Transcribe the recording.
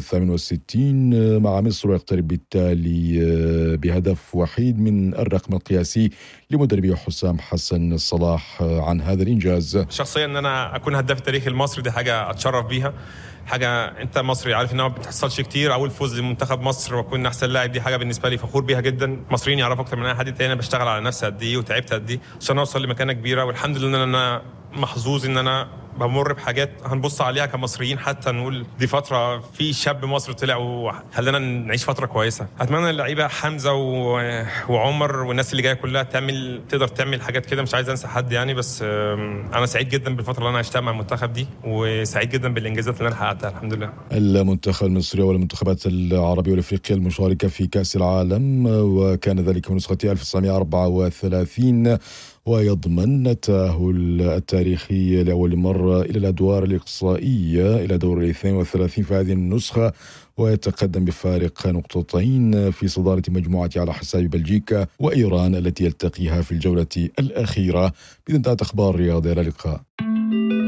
68 مع مصر ويقترب بالتالي بهدف وحيد من الرقم القياسي لمدربي حسام حسن صلاح عن هذا الإنجاز شخصيا أن أنا أكون هداف التاريخ المصري دي حاجة أتشرف بيها حاجه انت مصري عارف انها ما بتحصلش كتير اول فوز لمنتخب مصر واكون احسن لاعب دي حاجه بالنسبه لي فخور بيها جدا مصريين يعرفوا اكتر من اي حد تاني انا بشتغل على نفسي قد ايه وتعبت قد ايه عشان اوصل لمكانه كبيره والحمد لله ان انا محظوظ ان انا بمر بحاجات هنبص عليها كمصريين حتى نقول دي فتره في شاب مصر طلع وخلانا نعيش فتره كويسه اتمنى اللعيبه حمزه و... وعمر والناس اللي جايه كلها تعمل تقدر تعمل حاجات كده مش عايز انسى حد يعني بس انا سعيد جدا بالفتره اللي انا عشتها مع المنتخب دي وسعيد جدا بالانجازات اللي انا حققتها الحمد لله المنتخب المصري والمنتخبات العربيه والافريقيه المشاركه في كاس العالم وكان ذلك في نسخه 1934 ويضمن التأهل التاريخي لأول مرة إلى الأدوار الإقصائية إلى دور ال 32 في هذه النسخة ويتقدم بفارق نقطتين في صدارة مجموعة على حساب بلجيكا وإيران التي يلتقيها في الجولة الأخيرة بإذن انتهت أخبار الرياضة إلى اللقاء